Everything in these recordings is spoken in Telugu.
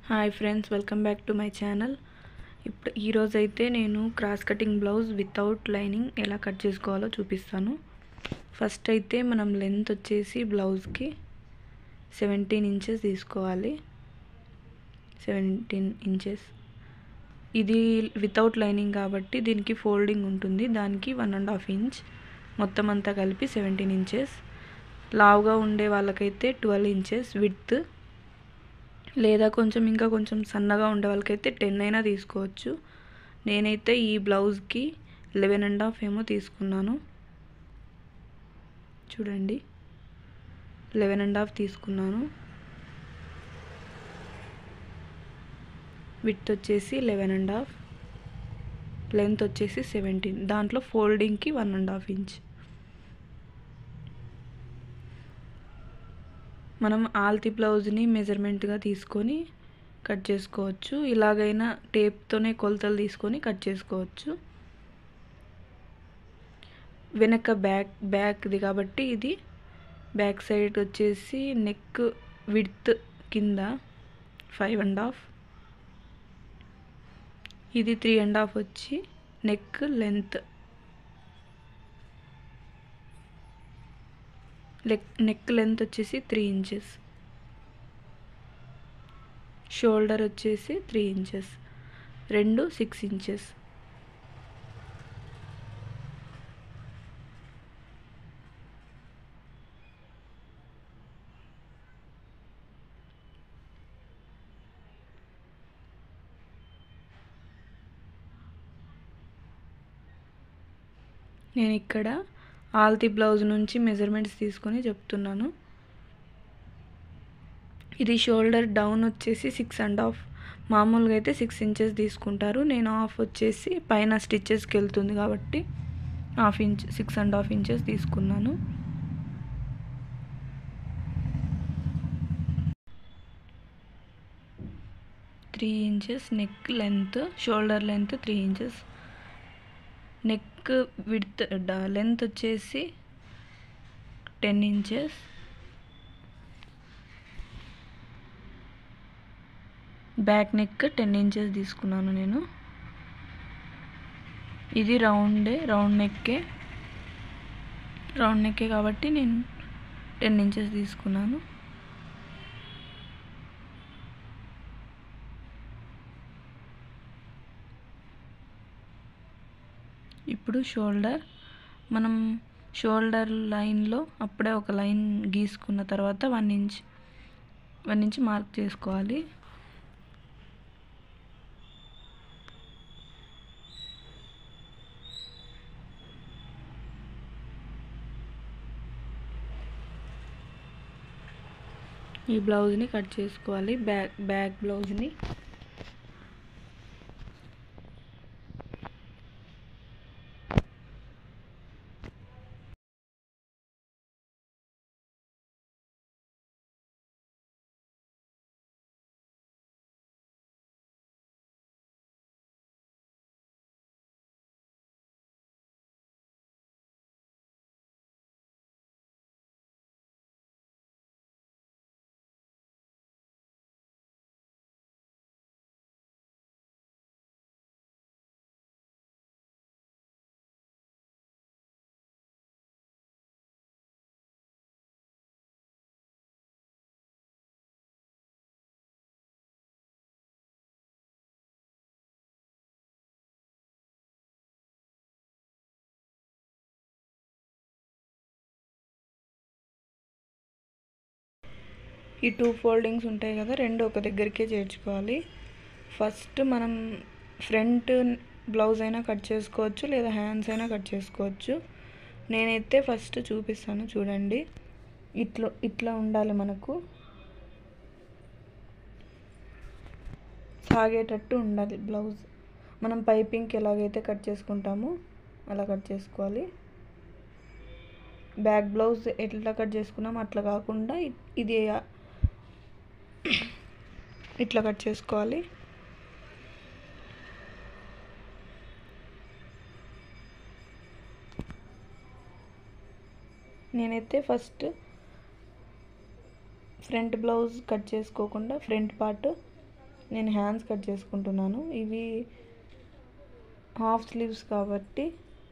hi friends welcome back to my channel ఇప్పుడు ఈరోజు అయితే నేను cross cutting blouse without lining ఎలా కట్ చేసుకోవాలో చూపిస్తాను ఫస్ట్ అయితే మనం లెంత్ వచ్చేసి బ్లౌజ్కి సెవెంటీన్ ఇంచెస్ తీసుకోవాలి సెవెంటీన్ ఇంచెస్ ఇది వితౌట్ లైనింగ్ కాబట్టి దీనికి ఫోల్డింగ్ ఉంటుంది దానికి వన్ అండ్ హాఫ్ ఇంచ్ మొత్తం అంతా కలిపి సెవెంటీన్ ఇంచెస్ లావుగా ఉండే వాళ్ళకైతే ట్వెల్వ్ ఇంచెస్ విత్ లేదా కొంచెం ఇంకా కొంచెం సన్నగా ఉండే వాళ్ళకైతే టెన్ అయినా తీసుకోవచ్చు నేనైతే ఈ బ్లౌజ్కి లెవెన్ అండ్ హాఫ్ ఏమో తీసుకున్నాను చూడండి లెవెన్ అండ్ హాఫ్ తీసుకున్నాను విత్ వచ్చేసి లెవెన్ అండ్ హాఫ్ లెంత్ వచ్చేసి సెవెంటీన్ దాంట్లో ఫోల్డింగ్కి వన్ అండ్ హాఫ్ ఇంచ్ మనం ఆల్తి బ్లౌజ్ని మెజర్మెంట్గా తీసుకొని కట్ చేసుకోవచ్చు ఇలాగైనా టేప్తోనే కొలతలు తీసుకొని కట్ చేసుకోవచ్చు వెనక బ్యాక్ బ్యాక్ది కాబట్టి ఇది బ్యాక్ సైడ్ వచ్చేసి నెక్ విడ్త్ కింద ఫైవ్ అండ్ హాఫ్ ఇది త్రీ అండ్ హాఫ్ వచ్చి నెక్ లెంత్ లెక్ నెక్ లెంత్ వచ్చేసి త్రీ ఇంచెస్ షోల్డర్ వచ్చేసి త్రీ ఇంచెస్ రెండు సిక్స్ ఇంచెస్ నేను ఇక్కడ ఆల్తి బ్లౌజ్ నుంచి మెజర్మెంట్స్ తీసుకొని చెప్తున్నాను ఇది షోల్డర్ డౌన్ వచ్చేసి సిక్స్ అండ్ హాఫ్ మామూలుగా అయితే సిక్స్ ఇంచెస్ తీసుకుంటారు నేను హాఫ్ వచ్చేసి పైన స్టిచ్చెస్కి వెళ్తుంది కాబట్టి half inch six and half inches తీసుకున్నాను three inches neck length shoulder length three inches neck width length వచ్చేసి ten inches back neck ten inches తీసుకున్నాను నేను ఇది రౌండే రౌండ్ నెక్కే రౌండ్ నెక్కే కాబట్టి నేను టెన్ ఇంచెస్ తీసుకున్నాను ఇప్పుడు షోల్డర్ మనం షోల్డర్ లైన్లో అప్పుడే ఒక లైన్ గీసుకున్న తర్వాత one inch one inch mark చేసుకోవాలి ఈ బ్లౌజ్ని కట్ చేసుకోవాలి బ్యాక్ బ్యాక్ బ్లౌజ్ని ఈ టూ ఫోల్డింగ్స్ ఉంటాయి కదా రెండు ఒక దగ్గరికే చేర్చుకోవాలి ఫస్ట్ మనం ఫ్రంట్ బ్లౌజ్ అయినా కట్ చేసుకోవచ్చు లేదా హ్యాండ్స్ అయినా కట్ చేసుకోవచ్చు నేనైతే ఫస్ట్ చూపిస్తాను చూడండి ఇట్లా ఇట్లా ఉండాలి మనకు సాగేటట్టు ఉండాలి బ్లౌజ్ మనం పైపింగ్కి ఎలాగైతే కట్ చేసుకుంటామో అలా కట్ చేసుకోవాలి బ్యాక్ బ్లౌజ్ ఎట్లా కట్ చేసుకున్నాం అట్లా కాకుండా ఇది ఇట్లా కట్ చేసుకోవాలి నేనైతే ఫస్ట్ ఫ్రంట్ బ్లౌజ్ కట్ చేసుకోకుండా ఫ్రంట్ పార్ట్ నేను హ్యాండ్స్ కట్ చేసుకుంటున్నాను ఇవి హాఫ్ స్లీవ్స్ కాబట్టి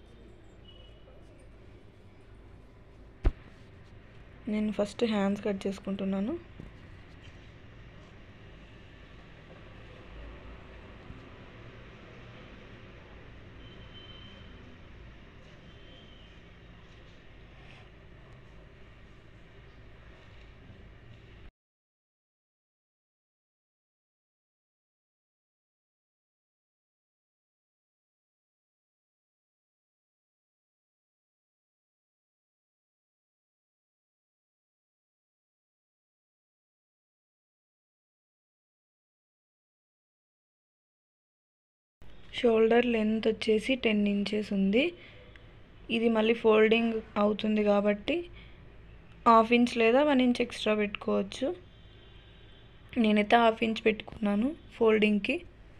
నేను ఫస్ట్ హ్యాండ్స్ కట్ చేసుకుంటున్నాను షోల్డర్ లెంత్ వచ్చేసి టెన్ ఇంచెస్ ఉంది ఇది మళ్ళీ ఫోల్డింగ్ అవుతుంది కాబట్టి హాఫ్ ఇంచ్ లేదా వన్ ఇంచ్ ఎక్స్ట్రా పెట్టుకోవచ్చు నేనైతే హాఫ్ ఇంచ్ పెట్టుకున్నాను ఫోల్డింగ్కి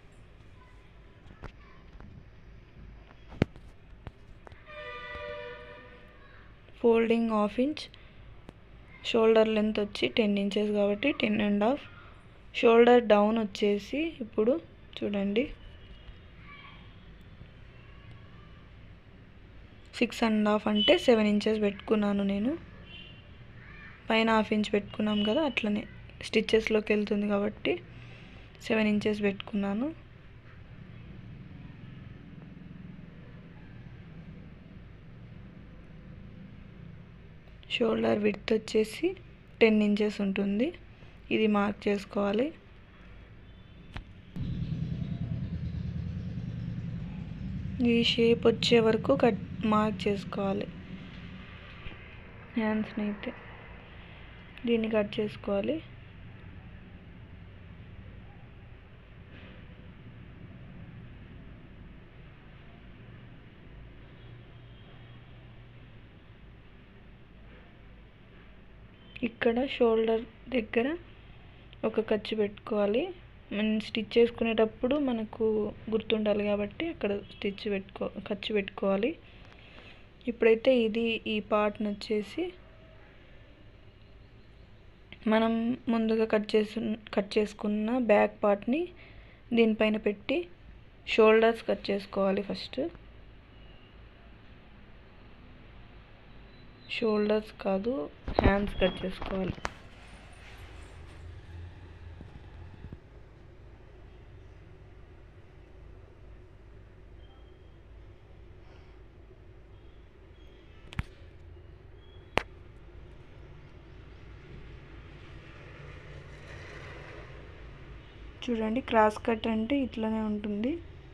folding half inch shoulder length వచ్చి టెన్ ఇంచెస్ కాబట్టి ten and half shoulder down వచ్చేసి ఇప్పుడు చూడండి సిక్స్ అండ్ హాఫ్ అంటే సెవెన్ ఇంచెస్ పెట్టుకున్నాను నేను పైన హాఫ్ ఇంచ్ పెట్టుకున్నాం కదా అట్లనే స్టిచ్చెస్లోకి వెళ్తుంది కాబట్టి సెవెన్ ఇంచెస్ పెట్టుకున్నాను షోల్డర్ విడ్త్ వచ్చేసి టెన్ ఇంచెస్ ఉంటుంది ఇది మార్క్ చేసుకోవాలి ఈ షేప్ వచ్చే వరకు కట్ మార్క్ చేసుకోవాలి హ్యాండ్స్ని అయితే దీన్ని కట్ చేసుకోవాలి ఇక్కడ షోల్డర్ దగ్గర ఒక ఖర్చు పెట్టుకోవాలి మనం స్టిచ్ చేసుకునేటప్పుడు మనకు గుర్తుండాలి కాబట్టి అక్కడ స్టిచ్ పెట్టుకో ఖర్చు పెట్టుకోవాలి ఇప్పుడైతే ఇది ఈ పార్ట్ని వచ్చేసి మనం ముందుగా కట్ చేసు కట్ చేసుకున్న బ్యాక్ పార్ట్ని దీనిపైన పెట్టి షోల్డర్స్ కట్ చేసుకోవాలి ఫస్ట్ షోల్డర్స్ కాదు హ్యాండ్స్ కట్ చేసుకోవాలి చూడండి క్రాస్ కట్ అంటే ఇట్లనే ఉంటుంది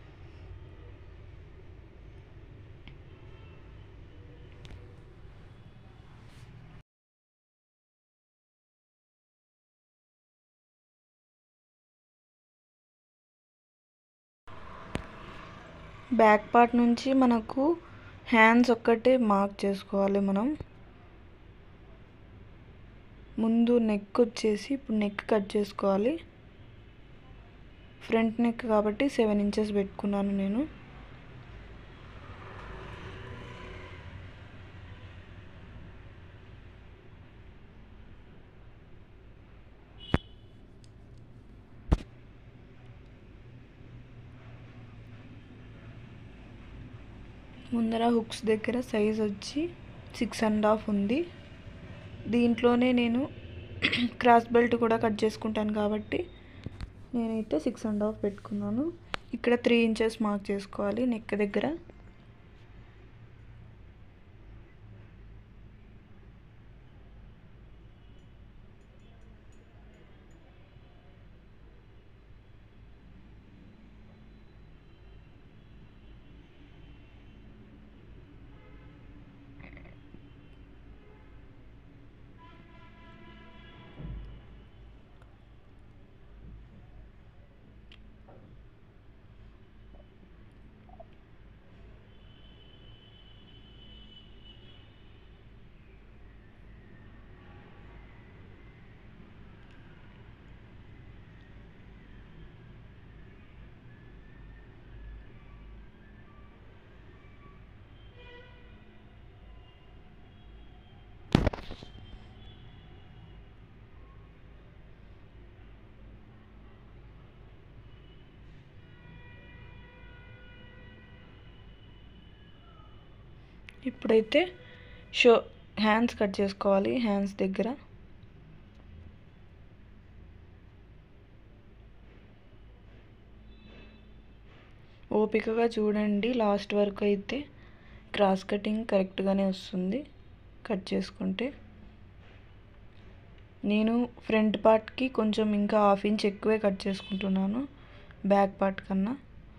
బ్యాక్ పార్ట్ నుంచి మనకు హ్యాండ్స్ ఒక్కటే మార్క్ చేసుకోవాలి మనం ముందు నెక్ వచ్చేసి ఇప్పుడు నెక్ కట్ చేసుకోవాలి ఫ్రంట్ నెక్ కాబట్టి సెవెన్ ఇంచెస్ పెట్టుకున్నాను నేను ముందర హుక్స్ దగ్గర సైజ్ వచ్చి సిక్స్ అండ్ హాఫ్ ఉంది దీంట్లోనే నేను క్రాస్ బెల్ట్ కూడా కట్ చేసుకుంటాను కాబట్టి నేనైతే సిక్స్ అండ్ హాఫ్ పెట్టుకున్నాను ఇక్కడ త్రీ ఇంచెస్ మార్క్ చేసుకోవాలి నెక్ దగ్గర ఇప్పుడైతే షో హ్యాండ్స్ కట్ చేసుకోవాలి హ్యాండ్స్ దగ్గర ఓపికగా చూడండి లాస్ట్ వరకు అయితే క్రాస్ కటింగ్ కరెక్ట్గానే వస్తుంది కట్ చేసుకుంటే నేను ఫ్రంట్ పార్ట్కి కొంచెం ఇంకా హాఫ్ ఇంచ్ ఎక్కువే కట్ చేసుకుంటున్నాను బ్యాక్ పార్ట్ కన్నా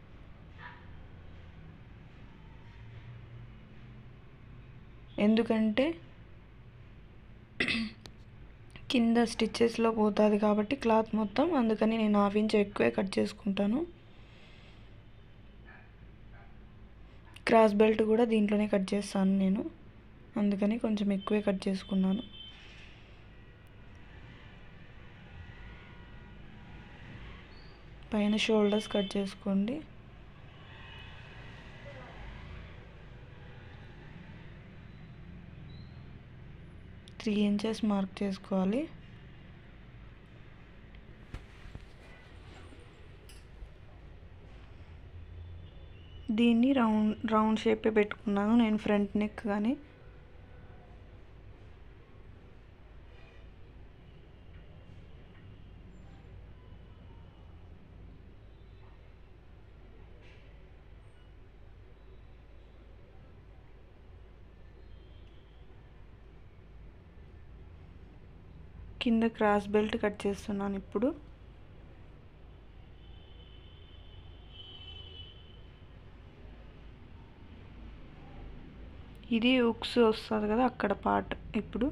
ఎందుకంటే కింద స్టిచ్చెస్లో పోతుంది కాబట్టి క్లాత్ మొత్తం అందుకని నేను హాఫ్ ఇంచ్ ఎక్కువే కట్ చేసుకుంటాను క్రాస్ బెల్ట్ కూడా దీంట్లోనే కట్ చేస్తాను నేను అందుకని కొంచెం ఎక్కువే కట్ చేసుకున్నాను పైన షోల్డర్స్ కట్ చేసుకోండి త్రీ ఇంచెస్ మార్క్ చేసుకోవాలి దీన్ని రౌండ్ రౌండ్ షేపే పెట్టుకున్నాను నేను ఫ్రంట్ నెక్ కానీ కింద క్రాస్ బెల్ట్ కట్ చేస్తున్నాను ఇప్పుడు ఇది ఉక్స్ వస్తుంది కదా అక్కడ పార్ట్ ఇప్పుడు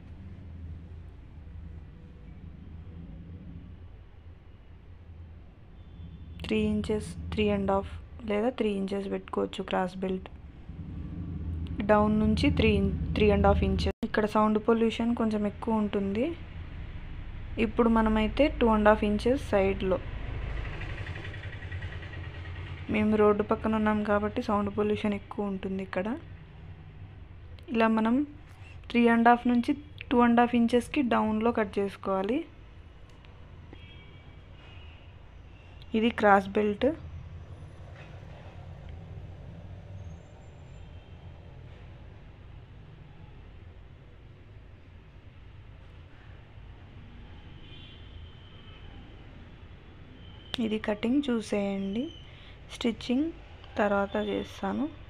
three inches three and half లేదా త్రీ ఇంచెస్ పెట్టుకోవచ్చు క్రాస్ బెల్ట్ డౌన్ నుంచి three three and half inches ఇక్కడ సౌండ్ పొల్యూషన్ కొంచెం ఎక్కువ ఉంటుంది ఇప్పుడు మనమైతే టూ అండ్ హాఫ్ ఇంచెస్ సైడ్లో మేము రోడ్డు పక్కన ఉన్నాం కాబట్టి సౌండ్ పొల్యూషన్ ఎక్కువ ఉంటుంది ఇక్కడ ఇలా మనం త్రీ అండ్ హాఫ్ నుంచి టూ అండ్ హాఫ్ ఇంచెస్కి డౌన్లో కట్ చేసుకోవాలి ఇది క్రాస్ బెల్ట్ ఇది కటింగ్ చూసేయండి స్టిచ్చింగ్ తర్వాత చేస్తాను